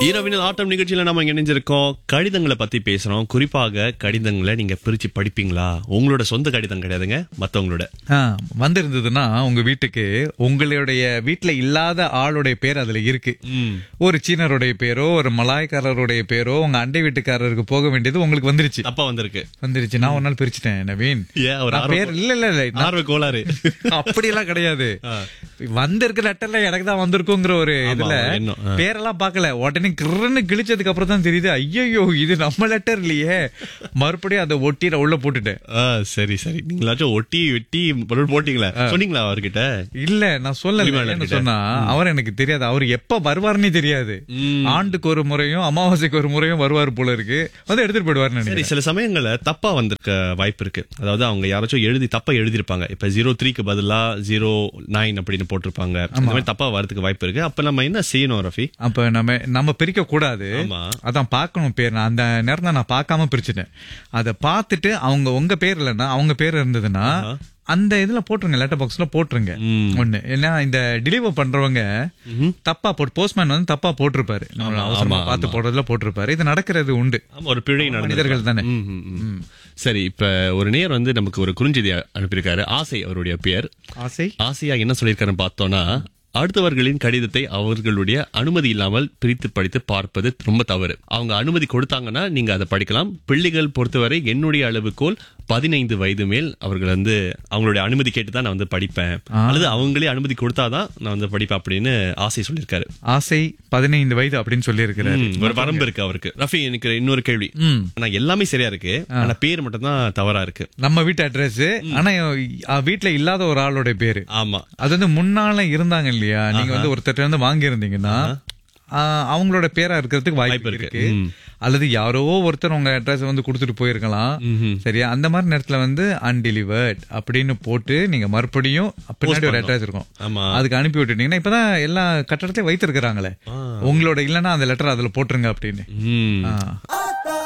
இரவினல் ஆட்டம் நிகழ்ச்சியில நம்ம இங்க இணைஞ்சிருக்கோம் கடிதங்களை பத்தி பேசுறோம் குறிப்பாக கடிதங்களை நீங்க பிரிச்சு படிப்பீங்களா உங்களோட சொந்த கடிதம் கிடையாதுங்க மத்தவங்களோட ஆ, வந்திருந்ததுன்னா உங்க வீட்டுக்கு உங்களுடைய வீட்டுல இல்லாத ஆளுடைய பேர் அதுல இருக்கு ம். ஒரு சீனருடைய பேரோ ஒரு மலாய்க்காரருடைய பேரோ உங்க அண்டை வீட்டுக்காரருக்கு போக வேண்டியது உங்களுக்கு வந்துருச்சு தப்பா வந்திருக்கு வந்துருச்சு நான் ஒரு நாள் பிரிச்சுட்டேன் நவீன் ஏன் ஒரு நான் ஆர்வ- பேர் இல்ல இல்ல இல்ல நான் ஆர்வ கோளாறு அப்படியெல்லாம் கிடையாது வந்திருக்க லெட்டர்ல எனக்கு தான் வந்திருக்குங்கிற ஒரு இதுல ஒரு எண்ணம். ஆ. பேரெல்லாம் பார்க்கல உடனே கிருன்னு கிழிச்சதுக்கு அப்புறம் தான் தெரியுது ஐயோ இது நம்ம லெட்டர் இல்லையே மறுபடியும் அதை ஒட்டி நான் உள்ள போட்டுட்டேன் ஆ, சரி சரி நீங்களாச்சும் ஒட்டி வெட்டி பொருள் போட்டீங்களா சொன்னீங்களா அவர்கிட்ட இல்ல நான் சொல்லல உரிமையாளர் என்ன கிட்ட. சொன்னா அவர் எனக்கு தெரியாது அவர் எப்ப வருவாருன்னே தெரியாது ம். ஆண்டுக்கு ஒரு முறையும் அமாவாசைக்கு ஒரு முறையும் வருவார் போல இருக்கு வந்து எடுத்துட்டு போயிடுவாருன்னு சரி நினைக்கிறேன் சில சமயங்கள்ல தப்பா வந்திருக்க வாய்ப்பு இருக்கு அதாவது அவங்க யாராச்சும் எழுதி தப்பா எழுதிருப்பாங்க இப்ப ஜீரோ த்ரீக்கு பதிலா ஜீரோ நைன் அப்படின்னு போட்டிருப்பாங்க இந்த மாதிரி தப்பா வரதுக்கு வாய்ப்பு இருக்கு அப்ப நம்ம என்ன செய்யணும் ரஃபி அப்ப நம்ம நம்ம பிரிக்க கூடாது ஆமா. அதான் பார்க்கணும் பேர் நான் அந்த நேரத்துல நான் பார்க்காம பிரிச்சுட்டேன் அதை பார்த்துட்டு அவங்க உங்க பேர் இல்லைன்னா அவங்க பேர் இருந்ததுன்னா அந்த இதுல போட்டுருங்க லெட்டர் பாக்ஸ்ல போட்டுருங்க ம். ஒண்ணு ஏன்னா இந்த டெலிவர் பண்றவங்க தப்பா போட்டு போஸ்ட்மேன் வந்து தப்பா போட்டிருப்பாரு நம்ம ஆமா, அவசரமா ஆமா, பார்த்து போடுறதுல போட்டிருப்பாரு இது நடக்கிறது உண்டு ஆமா ஒரு பிழை நடந்தது மனிதர்கள் தானே ம், ம், ம். சரி இப்ப ஒரு நேர் வந்து நமக்கு ஒரு குறுஞ்செய்தி அனுப்பியிருக்காரு ஆசை அவருடைய பெயர் ஆசை ஆசையா என்ன சொல்லியிருக்காருன்னு பார்த்தோம்னா அடுத்தவர்களின் கடிதத்தை அவர்களுடைய அனுமதி இல்லாமல் பிரித்து படித்து பார்ப்பது ரொம்ப தவறு அவங்க அனுமதி கொடுத்தாங்கன்னா நீங்க அதை படிக்கலாம் பிள்ளைகள் பொறுத்தவரை என்னுடைய அளவுகோல் பதினைந்து வயது மேல் அவர்கள் வந்து அவங்களுடைய அனுமதி கேட்டு தான் நான் வந்து படிப்பேன் அல்லது அவங்களே அனுமதி கொடுத்தாதான் நான் வந்து படிப்பேன் அப்படின்னு ஆசை சொல்லியிருக்காரு ஆசை பதினைந்து வயது அப்படின்னு சொல்லி இருக்கிறாரு ம், ஒரு வரம்பு இருக்கு அவருக்கு ரஃபி எனக்கு இன்னொரு கேள்வி ம். ஆனா எல்லாமே சரியா இருக்கு ஆனா பேர் மட்டும் தான் தவறா இருக்கு நம்ம வீட்டு அட்ரஸ் ஆனா அஹ், வீட்ல இல்லாத ஒரு ஆளோட பேரு ஆமா அது வந்து முன்னால இருந்தாங்க இல்லையா நீங்க வந்து ஒருத்தர் இருந்து வாங்கி இருந்தீங்கன்னா அவங்களோட பேரா இருக்கிறதுக்கு வாய்ப்பு வாய்ப்பு இருக்கு. இருக்கு ம். அல்லது யாரோ ஒருத்தர் உங்க அட்ரஸ் வந்து கொடுத்துட்டு போயிருக்கலாம் சரியா அந்த மாதிரி நேரத்துல வந்து அன்டெலிவர்ட் அப்படின்னு போட்டு நீங்க மறுபடியும் பின்னாடி ஒரு அட்ரஸ் இருக்கும் ஆமா அதுக்கு அனுப்பி விட்டுட்டீங்கன்னா இப்பதான் எல்லா கட்டடத்தையும் வைத்திருக்கிறாங்களே உங்களோட இல்லைன்னா அந்த லெட்டர் அதுல போட்டுருங்க அப்படின்னு ம் ஆ.